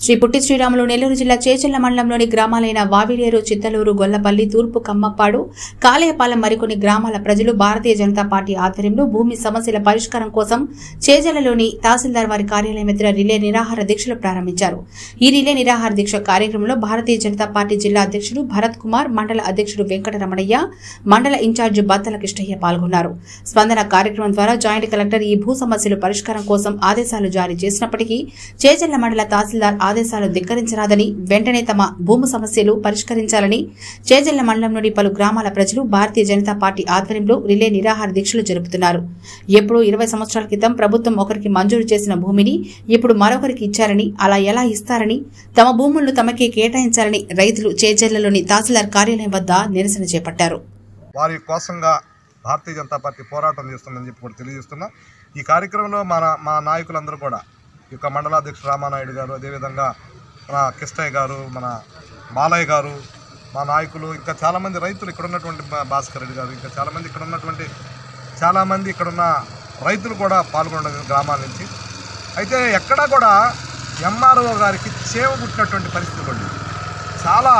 శ్రీ పుట్టి శ్రీరాములు నెల్లూరు జిల్లా చేచెల్ల మండలంలోని గ్రామాలైన వావిలేరు చిత్తలూరు గొల్లపల్లి తూర్పు కమ్మప్పాడు కాలేయపాలెం మరికొన్ని గ్రామాల ప్రజలు భారతీయ జనతా పార్టీ ఆధ్వర్యంలో భూమి సమస్యల పరిష్కారం కోసం చేజల్లలోని తహసీల్దార్ వారి కార్యాలయం ఎదుట రిలే నిరాహార దీక్షలు ప్రారంభించారు ఈ రిలే నిరాహార దీక్ష కార్యక్రమంలో భారతీయ జనతా పార్టీ జిల్లా అధ్యక్షుడు భరత్ కుమార్ మండల అధ్యక్షుడు వెంకటరమణయ్య మండల ఇన్ఛార్జ్ బత్తల కృష్ణయ్య పాల్గొన్నారు స్పందన కార్యక్రమం ద్వారా జాయింట్ కలెక్టర్ ఈ భూ సమస్యల పరిష్కారం కోసం ఆదేశాలు జారీ చేసినప్పటికీ చేజల్ల మండల తహసీల్దార్ ఆదేశాలు ధిక్కరించరాదని వెంటనే తమ భూమి సమస్యలు పరిష్కరించాలని చేజల్ల మండలంలోని పలు గ్రామాల ప్రజలు భారతీయ జనతా పార్టీ ఆధ్వర్యంలో రిలే నిరాహార దీక్షలు జరుపుతున్నారు ఎప్పుడో ఇరవై సంవత్సరాల క్రితం ప్రభుత్వం ఒకరికి మంజూరు చేసిన భూమిని ఇప్పుడు మరొకరికి ఇచ్చారని అలా ఎలా ఇస్తారని తమ భూములను తమకే కేటాయించాలని రైతులు చేజల్లలోని తహసీల్దార్ కార్యాలయం వద్ద నిరసన చేపట్టారు వారి కోసంగా భారతీయ జనతా పార్టీ పోరాటం చేస్తుందని చెప్పి కూడా తెలియజేస్తున్నా ఈ కార్యక్రమంలో మన మా నాయకులందరూ కూడా ఈ యొక్క మండలాధ్యక్షుడు రామానాయుడు గారు అదేవిధంగా మన కిష్టయ్య గారు మన బాలయ్య గారు మా నాయకులు ఇంకా చాలామంది రైతులు ఇక్కడ ఉన్నటువంటి బా- భాస్కర్ రెడ్డి గారు ఇంకా చాలామంది ఇక్కడ ఉన్నటువంటి చాలామంది ఇక్కడ ఉన్న రైతులు కూడా పాల్గొనడం గ్రామాల నుంచి అయితే ఎక్కడా కూడా ఎంఆర్ఓ గారికి చేవ పుట్టినటువంటి పరిస్థితి కూడా లేదు. చాలా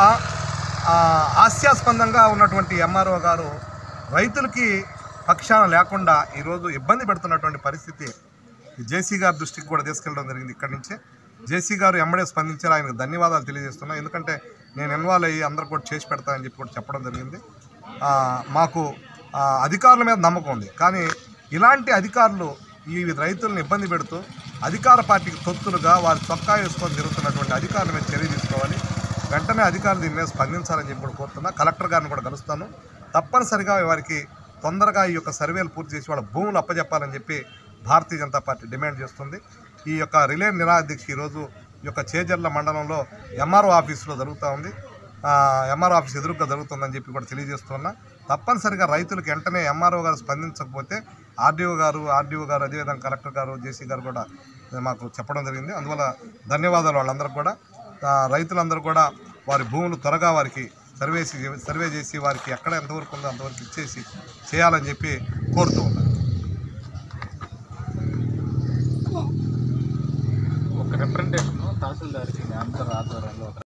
ఆ, హాస్యాస్పందంగా ఉన్నటువంటి ఎంఆర్ఓ గారు రైతులకి పక్షాన లేకుండా ఈరోజు ఇబ్బంది పెడుతున్నటువంటి పరిస్థితి జేసీ గారి దృష్టికి కూడా తీసుకెళ్ళడం జరిగింది ఇక్కడి నుంచే జేసీ గారు ఎమ్మడే స్పందించారు ఆయనకు ధన్యవాదాలు తెలియజేస్తున్నా ఎందుకంటే నేను ఇన్వాల్వ్ అయ్యి అందరు కూడా చేసి పెడతానని చెప్పి కూడా చెప్పడం జరిగింది ఆ, మాకు ఆ, అధికారుల మీద నమ్మకం ఉంది కానీ ఇలాంటి అధికారులు ఈ రైతులను ఇబ్బంది పెడుతూ అధికార పార్టీకి తొత్తులుగా వారి చొక్కా వేసుకొని తిరుగుతున్నటువంటి అధికారుల మీద చర్య తీసుకోవాలి వెంటనే అధికారులు దీని మీద స్పందించాలని చెప్పి కూడా కోరుతున్నా కలెక్టర్ గారిని కూడా కలుస్తాను తప్పనిసరిగా వారికి తొందరగా ఈ యొక్క సర్వేలు పూర్తి చేసి వాళ్ళ భూములు అప్పజెప్పాలని చెప్పి భారతీయ జనతా పార్టీ డిమాండ్ చేస్తుంది ఈ యొక్క రిలే నిరాదీక్ష ఈరోజు ఈ యొక్క చేజర్ల మండలంలో ఎంఆర్ఓ ఆఫీసులో జరుగుతూ ఉంది ఎంఆర్ఓ ఆఫీస్ ఎదురుగా జరుగుతుందని చెప్పి కూడా తెలియజేస్తున్నా తప్పనిసరిగా రైతులకు వెంటనే ఎంఆర్ఓ గారు స్పందించకపోతే ఆర్డీఓ గారు ఆర్డీఓ గారు అదేవిధంగా కలెక్టర్ గారు జేసీ గారు కూడా మాకు చెప్పడం జరిగింది అందువల్ల ధన్యవాదాలు వాళ్ళందరికీ కూడా ఆ, రైతులందరూ కూడా వారి భూములు త్వరగా వారికి సర్వే చేసి- సర్వే చేసి వారికి ఎక్కడ ఎంతవరకు ఉందో అంతవరకు ఇచ్చేసి చేయాలని చెప్పి కోరుతూ ఉన్నాను ఒక రిప్రజెంటేషన్ తహసీల్దార్కి అందరి ఆధ్వర్యంలో ఒక